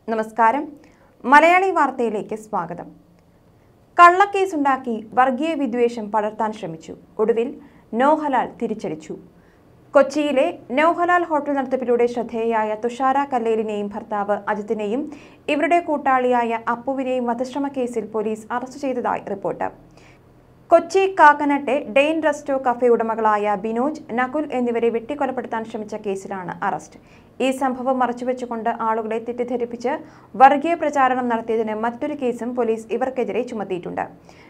നമസ്കാരം മലയാളി വാർത്തയിലേക്ക് സ്വാഗതം കള്ളക്കേസുണ്ടാക്കി വർഗീയ വിദ്വേഷം പടർത്താൻ ശ്രമിച്ചു ഒടുവിൽ നോഹലാൽ തിരിച്ചടിച്ചു കൊച്ചിയിലെ നോഹലാൽ ഹോട്ടൽ നടത്തിപ്പിലൂടെ ശ്രദ്ധേയയായ തുഷാര കല്ലേലിനെയും ഭർത്താവ് അജിത്തിനെയും ഇവരുടെ കൂട്ടാളിയായ അപ്പുവിനെയും വധശ്രമ കേസിൽ പോലീസ് അറസ്റ്റ് ചെയ്തതായി റിപ്പോർട്ട് കൊച്ചി കാക്കനട്ടെ ഡെയിൻ റെസ്റ്റോ കഫേ ഉടമകളായ ബിനോജ് നകുൽ എന്നിവരെ വെട്ടിക്കൊലപ്പെടുത്താൻ ശ്രമിച്ച കേസിലാണ് അറസ്റ്റ് ഈ സംഭവം മറച്ചുവെച്ചുകൊണ്ട് ആളുകളെ തെറ്റിദ്ധരിപ്പിച്ച് വർഗീയ പ്രചാരണം നടത്തിയതിന് മറ്റൊരു കേസും പോലീസ് ഇവർക്കെതിരെ ചുമത്തിയിട്ടുണ്ട്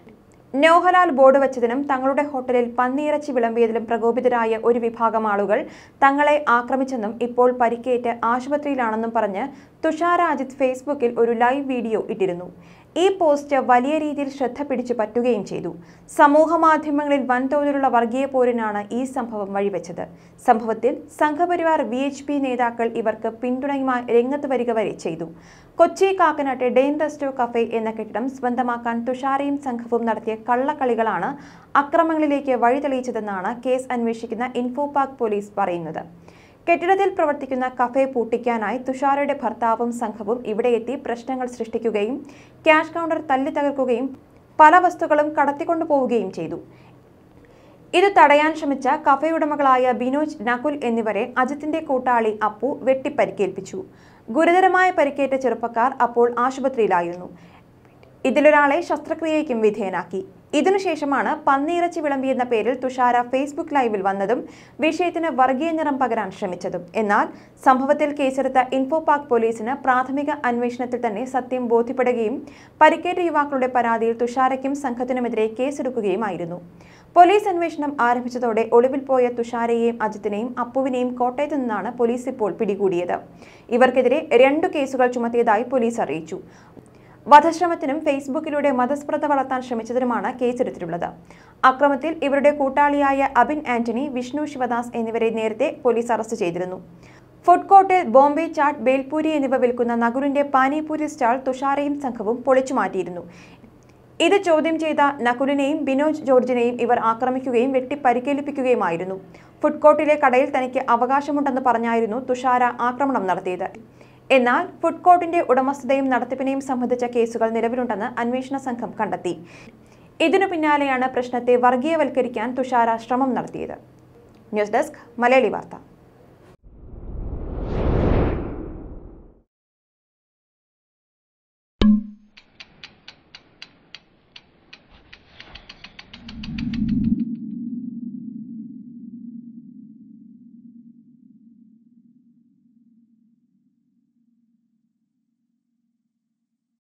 നോഹലാൽ ബോർഡ് വെച്ചതിനും തങ്ങളുടെ ഹോട്ടലിൽ പന്നിയിറച്ചി വിളമ്പിയതിലും പ്രകോപിതരായ ഒരു വിഭാഗം ആളുകൾ തങ്ങളെ ആക്രമിച്ചെന്നും ഇപ്പോൾ പരിക്കേറ്റ് ആശുപത്രിയിലാണെന്നും പറഞ്ഞ് തുഷാര അജിത് ഫേസ്ബുക്കിൽ ഒരു ലൈവ് വീഡിയോ ഇട്ടിരുന്നു ഈ പോസ്റ്റ് വലിയ രീതിയിൽ ശ്രദ്ധ പിടിച്ചു പറ്റുകയും ചെയ്തു സമൂഹ മാധ്യമങ്ങളിൽ വൻതോതിലുള്ള വർഗീയ പോരിനാണ് ഈ സംഭവം വഴിവെച്ചത് സംഭവത്തിൽ സംഘപരിവാർ വി എച്ച് പി നേതാക്കൾ ഇവർക്ക് പിന്തുണയുമായി രംഗത്ത് വരിക വരെ ചെയ്തു കൊച്ചി കാക്കനാട്ടെ ഡെയിൻ റെസ്റ്റോ കഫേ എന്ന കെട്ടിടം സ്വന്തമാക്കാൻ തുഷാരയും സംഘവും നടത്തിയ കള്ളക്കളികളാണ് അക്രമങ്ങളിലേക്ക് വഴിതെളിയിച്ചതെന്നാണ് കേസ് അന്വേഷിക്കുന്ന ഇൻഫോപാക് പോലീസ് പറയുന്നത് കെട്ടിടത്തിൽ പ്രവർത്തിക്കുന്ന കഫേ പൂട്ടിക്കാനായി തുഷാരയുടെ ഭർത്താവും സംഘവും ഇവിടെ എത്തി പ്രശ്നങ്ങൾ സൃഷ്ടിക്കുകയും ക്യാഷ് കൗണ്ടർ തല്ലി തകർക്കുകയും പല വസ്തുക്കളും കടത്തിക്കൊണ്ടുപോവുകയും ചെയ്തു ഇത് തടയാൻ ശ്രമിച്ച കഫേ ഉടമകളായ ബിനോജ് നകുൽ എന്നിവരെ അജിത്തിന്റെ കൂട്ടാളി അപ്പു വെട്ടിപ്പരിക്കേൽപ്പിച്ചു ഗുരുതരമായ പരിക്കേറ്റ ചെറുപ്പക്കാർ അപ്പോൾ ആശുപത്രിയിലായിരുന്നു ഇതിലൊരാളെ ശസ്ത്രക്രിയയ്ക്കും വിധേയനാക്കി ഇതിനുശേഷമാണ് പന്നിയിറച്ചി വിളമ്പിയെന്ന പേരിൽ തുഷാര ഫേസ്ബുക്ക് ലൈവിൽ വന്നതും വിഷയത്തിന് വർഗീയ നിറം പകരാൻ ശ്രമിച്ചതും എന്നാൽ സംഭവത്തിൽ കേസെടുത്ത ഇൻഫോപാക് പോലീസിന് പ്രാഥമിക അന്വേഷണത്തിൽ തന്നെ സത്യം ബോധ്യപ്പെടുകയും പരിക്കേറ്റ യുവാക്കളുടെ പരാതിയിൽ തുഷാരയ്ക്കും സംഘത്തിനുമെതിരെ കേസെടുക്കുകയുമായിരുന്നു പോലീസ് അന്വേഷണം ആരംഭിച്ചതോടെ ഒളിവിൽ പോയ തുഷാരയെയും അജിത്തിനെയും അപ്പുവിനെയും കോട്ടയത്തു നിന്നാണ് പോലീസ് ഇപ്പോൾ പിടികൂടിയത് ഇവർക്കെതിരെ രണ്ടു കേസുകൾ ചുമത്തിയതായി പോലീസ് അറിയിച്ചു വധശ്രമത്തിനും ഫേസ്ബുക്കിലൂടെ മതസ്പൃത വളർത്താൻ ശ്രമിച്ചതിനുമാണ് കേസെടുത്തിട്ടുള്ളത് അക്രമത്തിൽ ഇവരുടെ കൂട്ടാളിയായ അബിൻ ആന്റണി വിഷ്ണു ശിവദാസ് എന്നിവരെ നേരത്തെ പോലീസ് അറസ്റ്റ് ചെയ്തിരുന്നു ഫുഡ് കോർട്ടിൽ ബോംബെ ചാട്ട് ബേൽപൂരി എന്നിവ വിൽക്കുന്ന നഗുലിന്റെ പാനിപൂരി സ്റ്റാൾ തുഷാരയും സംഘവും പൊളിച്ചു മാറ്റിയിരുന്നു ഇത് ചോദ്യം ചെയ്ത നകുലിനെയും ബിനോജ് ജോർജിനെയും ഇവർ ആക്രമിക്കുകയും വെട്ടി പരിക്കേൽപ്പിക്കുകയുമായിരുന്നു ഫുഡ് കോർട്ടിലെ കടയിൽ തനിക്ക് അവകാശമുണ്ടെന്ന് പറഞ്ഞായിരുന്നു തുഷാര ആക്രമണം നടത്തിയത് എന്നാൽ ഫുഡ് കോർട്ടിന്റെ ഉടമസ്ഥതയും നടത്തിപ്പിനെയും സംബന്ധിച്ച കേസുകൾ നിലവിലുണ്ടെന്ന് അന്വേഷണ സംഘം കണ്ടെത്തി ഇതിനു പിന്നാലെയാണ് പ്രശ്നത്തെ വർഗീയവൽക്കരിക്കാൻ തുഷാര ശ്രമം നടത്തിയത് ന്യൂസ് ഡെസ്ക് മലയാളി വാർത്ത